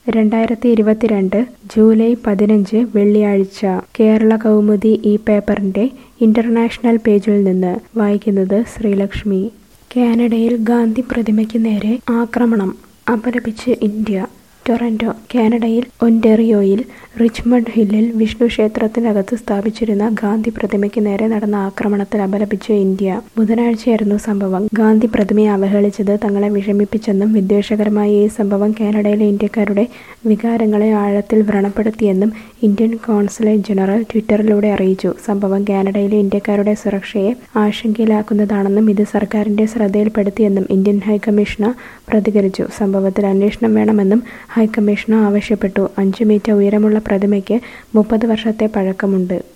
രണ്ടായിരത്തി ഇരുപത്തിരണ്ട് ജൂലൈ പതിനഞ്ച് വെള്ളിയാഴ്ച കേരള കൗമുദി ഈ പേപ്പറിന്റെ ഇന്റർനാഷണൽ പേജിൽ നിന്ന് വായിക്കുന്നത് ശ്രീലക്ഷ്മി കാനഡയിൽ ഗാന്ധി പ്രതിമയ്ക്ക് നേരെ ആക്രമണം അപലപിച്ച് ഇന്ത്യ ടൊറന്റോ കാനഡയിൽ ഒന്ററിയോയിൽ റിച്ച്മണ്ട് ഹില്ലിൽ വിഷ്ണു ക്ഷേത്രത്തിനകത്ത് സ്ഥാപിച്ചിരുന്ന ഗാന്ധി പ്രതിമയ്ക്ക് നേരെ നടന്ന ആക്രമണത്തിൽ അപലപിച്ച് ഇന്ത്യ ബുധനാഴ്ചയായിരുന്നു സംഭവം ഗാന്ധി പ്രതിമയെ അവഹേളിച്ചത് തങ്ങളെ വിഷമിപ്പിച്ചെന്നും വിദ്വേഷകരമായ ഈ സംഭവം കാനഡയിലെ ഇന്ത്യക്കാരുടെ വികാരങ്ങളെ ആഴത്തിൽ വ്രണപ്പെടുത്തിയെന്നും ഇന്ത്യൻ കോൺസുലേറ്റ് ജനറൽ ട്വിറ്ററിലൂടെ അറിയിച്ചു സംഭവം കാനഡയിലെ ഇന്ത്യക്കാരുടെ സുരക്ഷയെ ആശങ്കയിലാക്കുന്നതാണെന്നും ഇത് സർക്കാരിന്റെ ശ്രദ്ധയിൽപ്പെടുത്തിയെന്നും ഇന്ത്യൻ ഹൈക്കമ്മീഷണർ പ്രതികരിച്ചു സംഭവത്തിൽ അന്വേഷണം വേണമെന്നും ഹൈക്കമ്മീഷണർ ആവശ്യപ്പെട്ടു അഞ്ച് മീറ്റർ ഉയരമുള്ള പ്രതിമയ്ക്ക് മുപ്പത് വർഷത്തെ പഴക്കമുണ്ട്